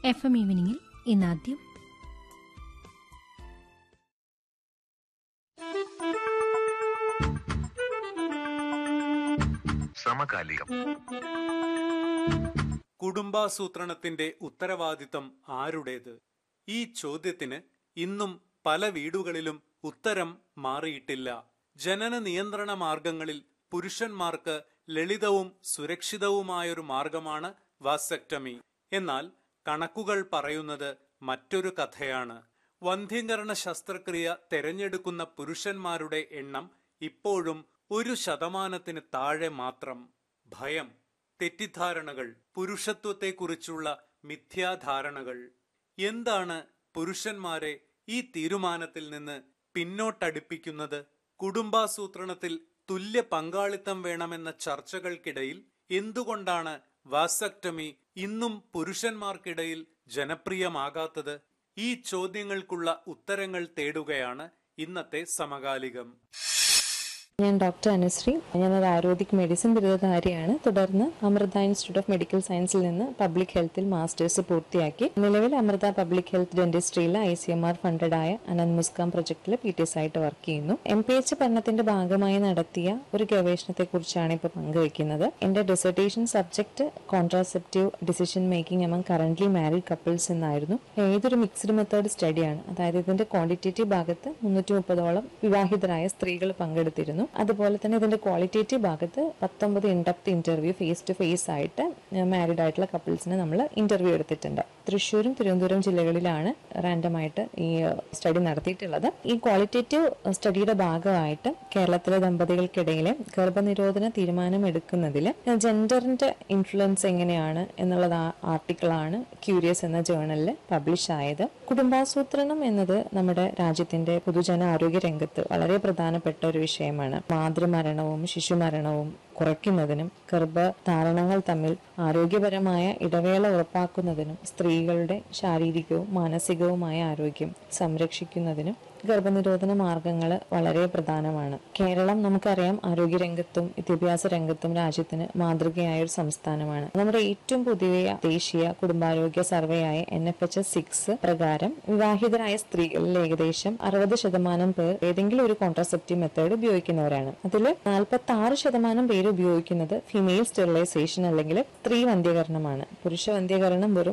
F M ഈവനിങ്ങിൽ ഇന്നാദ്യം സമകാലികം കുടുംബാസൂത്രണത്തിന്റെ ഉത്തരവാദിത്തം ആരുടേത് ഈ ചോദ്യത്തിന് ഇന്നും പല വീടുകളിലും ഉത്തരം മാറിയിട്ടില്ല ജനന നിയന്ത്രണ മാർഗങ്ങളിൽ പുരുഷന്മാർക്ക് ലളിതവും സുരക്ഷിതവുമായൊരു മാർഗമാണ് വാസക്ടമി എന്നാൽ കണക്കുകൾ പറയുന്നത് മറ്റൊരു കഥയാണ് വന്ധ്യംകരണ ശസ്ത്രക്രിയ തെരഞ്ഞെടുക്കുന്ന പുരുഷന്മാരുടെ എണ്ണം ഇപ്പോഴും ഒരു ശതമാനത്തിന് താഴെ മാത്രം ഭയം തെറ്റിദ്ധാരണകൾ പുരുഷത്വത്തെക്കുറിച്ചുള്ള മിഥ്യാധാരണകൾ എന്താണ് പുരുഷന്മാരെ ഈ തീരുമാനത്തിൽ നിന്ന് പിന്നോട്ടടിപ്പിക്കുന്നത് കുടുംബാസൂത്രണത്തിൽ തുല്യ പങ്കാളിത്തം വേണമെന്ന ചർച്ചകൾക്കിടയിൽ എന്തുകൊണ്ടാണ് വാസക്ടമി ഇന്നും പുരുഷന്മാർക്കിടയിൽ ജനപ്രിയമാകാത്തത് ഈ ചോദ്യങ്ങൾക്കുള്ള ഉത്തരങ്ങൾ തേടുകയാണ് ഇന്നത്തെ സമകാലികം ഞാൻ ഡോക്ടർ അനുശ്രീ ഞാനൊരു ആയുർവേദിക് മെഡിസിൻ ബിരുദധാരിയാണ് തുടർന്ന് അമൃത ഇൻസ്റ്റിറ്റ്യൂട്ട് ഓഫ് മെഡിക്കൽ സയൻസിൽ നിന്ന് പബ്ലിക് ഹെൽത്തിൽ മാസ്റ്റേഴ്സ് പൂർത്തിയാക്കി നിലവിൽ അമൃത പബ്ലിക് ഹെൽത്ത് ഡെന്റിസ്ട്രിയിലെ ഐ സി എം ആർ ഫണ്ടഡായ അനന്ത് മുസ്കാം പ്രൊജക്ടിൽ പി ടി എസ് ആയിട്ട് വർക്ക് ചെയ്യുന്നു എം പി എച്ച് പഠനത്തിന്റെ ഭാഗമായി നടത്തിയ ഒരു ഗവേഷണത്തെ കുറിച്ചാണ് ഇപ്പോൾ പങ്കുവയ്ക്കുന്നത് എന്റെ dissertation subject contraceptive decision making among currently married couples എന്നായിരുന്നു ഏതൊരു മിക്സ്ഡ് മെത്തേഡ് സ്റ്റഡിയാണ് അതായത് ഇതിന്റെ ക്വാണ്ടിറ്റേറ്റീവ് ഭാഗത്ത് മുന്നൂറ്റി മുപ്പതോളം വിവാഹിതരായ സ്ത്രീകൾ പങ്കെടുത്തിരുന്നു അതുപോലെ തന്നെ ഇതിന്റെ ക്വാളിറ്റേറ്റീവ് ഭാഗത്ത് പത്തൊമ്പത് in depth interview face to face ആയിട്ട് മാരീഡ് ആയിട്ടുള്ള കപ്പിൾസിന് നമ്മൾ ഇന്റർവ്യൂ എടുത്തിട്ടുണ്ട് തൃശ്ശൂരും തിരുവനന്തപുരം ജില്ലകളിലാണ് റാൻഡമായിട്ട് ഈ സ്റ്റഡി നടത്തിയിട്ടുള്ളത് ഈ ക്വാളിറ്റേറ്റീവ് സ്റ്റഡിയുടെ ഭാഗമായിട്ട് കേരളത്തിലെ ദമ്പതികൾക്കിടയിലെ ഗർഭനിരോധന തീരുമാനം എടുക്കുന്നതിൽ ജെൻഡറിന്റെ ഇൻഫ്ലുവൻസ് എങ്ങനെയാണ് എന്നുള്ളത് ആർട്ടിക്കിളാണ് ക്യൂരിയസ് എന്ന ജേണലിൽ പബ്ലിഷ് ആയത് കുടുംബാസൂത്രണം എന്നത് നമ്മുടെ രാജ്യത്തിന്റെ പൊതുജന ആരോഗ്യ രംഗത്ത് വളരെ പ്രധാനപ്പെട്ട ഒരു വിഷയമാണ് മാതൃമരണവും ശിശുമരണവും കുറയ്ക്കുന്നതിനും ഗർഭധാരണങ്ങൾ തമ്മിൽ ആരോഗ്യപരമായ ഇടവേള ഉറപ്പാക്കുന്നതിനും സ്ത്രീകളുടെ ശാരീരികവും മാനസികവുമായ ആരോഗ്യം സംരക്ഷിക്കുന്നതിനും ഗർഭനിരോധന മാർഗങ്ങൾ വളരെ പ്രധാനമാണ് കേരളം നമുക്കറിയാം ആരോഗ്യരംഗത്തും വിദ്യാഭ്യാസ രംഗത്തും രാജ്യത്തിന് മാതൃകയായ ഒരു സംസ്ഥാനമാണ് നമ്മുടെ ഏറ്റവും പുതിയ ദേശീയ കുടുംബാരോഗ്യ സർവേയായ N F H S six പ്രകാരം വിവാഹിതരായ സ്ത്രീകളിൽ ഏകദേശം അറുപത് ശതമാനം പേർ ഏതെങ്കിലും ഒരു കോൺട്രാസെപ്റ്റീവ് മെത്തേഡ് ഉപയോഗിക്കുന്നവരാണ് അതിൽ നാൽപ്പത്തി ആറ് ശതമാനം പേര് ഉപയോഗിക്കുന്നത് ഫിമെയിൽ സ്റ്റെറിലൈസേഷൻ അല്ലെങ്കിൽ സ്ത്രീ വന്ധ്യകരണമാണ് പുരുഷ വന്ധ്യകരണം വെറും